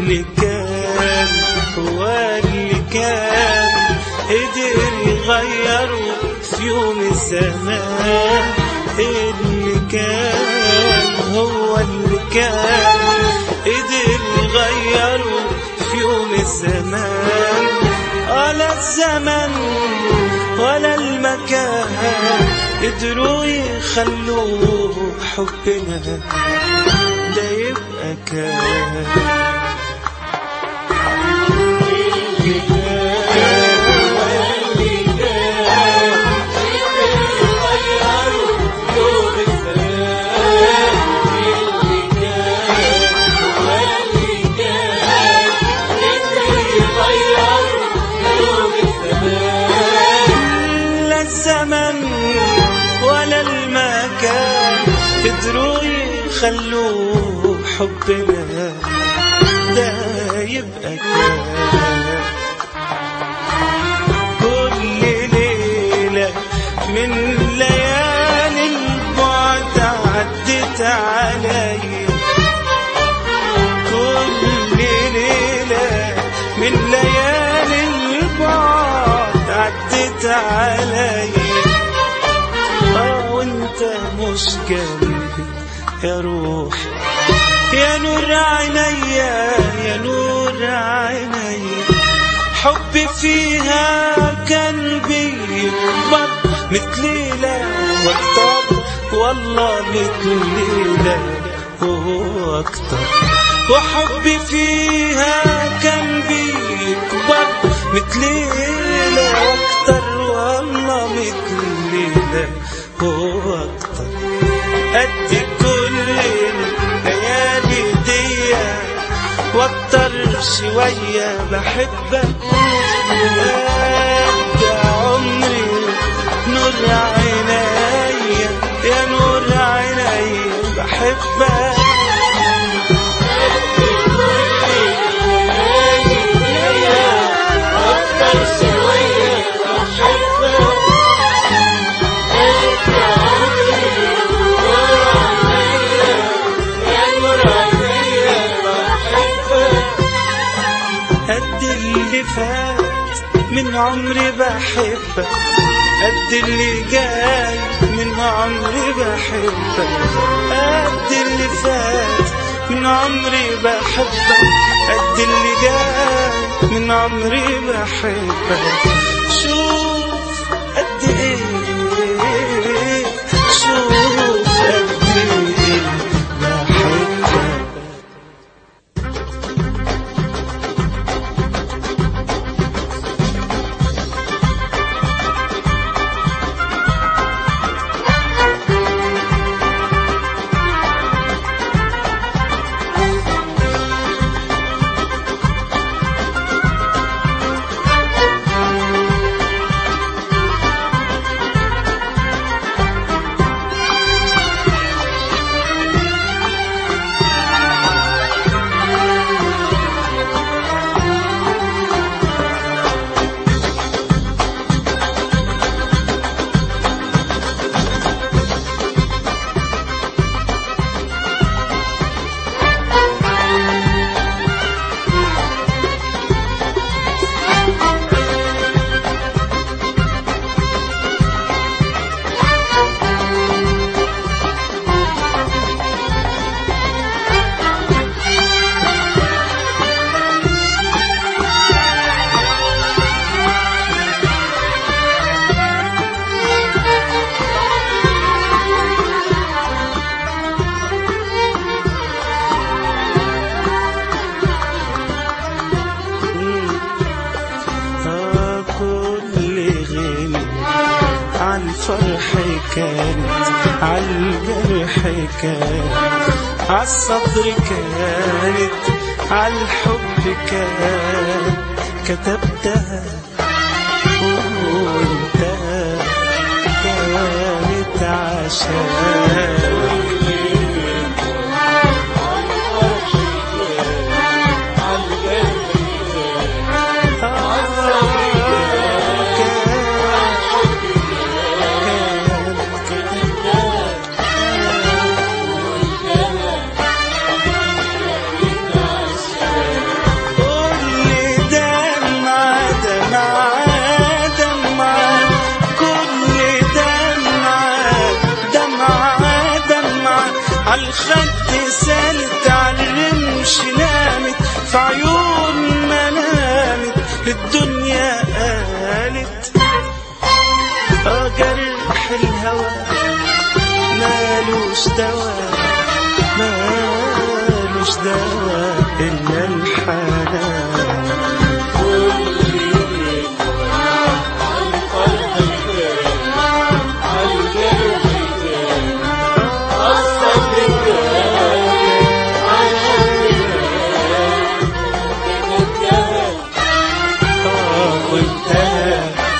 اللي كان هو اللي كان قدر يغيره في يوم الزمان اللي كان هو اللي كان قدر يغيره في يوم الزمان ولا الزمن ولا المكان قدروا يخلوه حبنا ده يبقى كان لا الزمن ولا المكان قدروا يخلوه حبنا ده يبقى كان كل ليلة من ليالي البعد عدت عليا كل ليلة من ليالي البعد عدت عليا اه وانت مش جنبي يا روح يا نور عينيا يا نور عينيا حبي فيها كان بيكبر مثل ليلة واكتر والله مثل ليلة وهو اكتر وحبي فيها كان بيكبر مثل ليلة واكتر والله مثل ليلة وهو اكتر قد كل الليالي دي واكتر شوية بحبك قد عمري نور عينيا يا نور عينيا بحبك قد اللي فات من عمري بحبك قد اللي جاي من عمري بحبك قد اللي فات من عمري بحبك قد اللي جاي من عمري بحبك شوف قد ايه شوف قد ايه بحبك آه كل غنى عالفرح كانت عالجرح كانت عالصبر كانت عالحب كانت كتبتها وقلتها كانت عشان عالخد سالت عالرمش نامت في عيون ما نامت للدنيا قالت اه جرح الهوى مالوش دواء مالوش دواء إلا الحنان آه وانتهى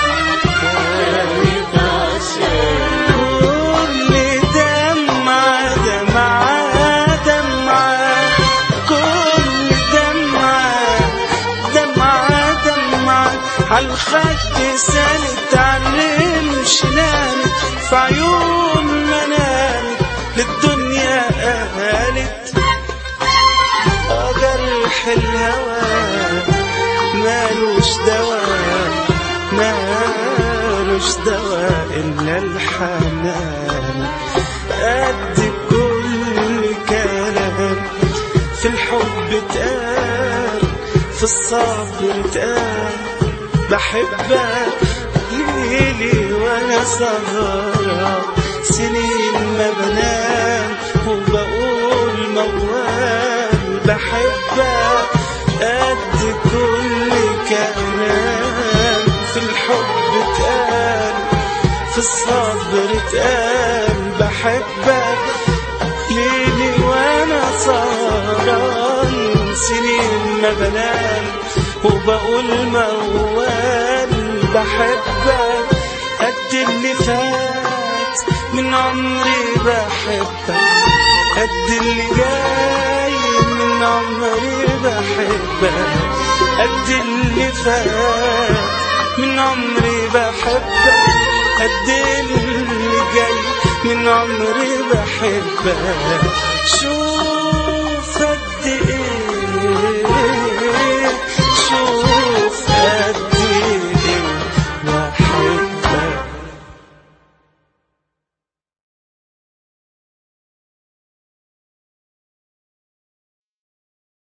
كل دمعة دمعة دمعة كل دمعة دمعة دمعة عالخد سالت عالرمش نامت في عيون ما نامت للدنيا قالت آه جرح الهوى مالوش دواء مالوش دواء إلا الحنان قد كل كلام في الحب اتقال في الصبر اتقال بحبك ليلي وانا سهران سنين ما بنام وبقول موال بحبك قد كل كلام في الحب اتقال في الصبر اتقال بحبك ليلي وانا سهران سنين ما بنام وبقول موال بحبك قد اللي فات من عمري بحبك قد اللي جاي من عمري بحبك قد اللي فات من عمري بحبك قد اللي جاي من عمري بحبك شوف قد ايه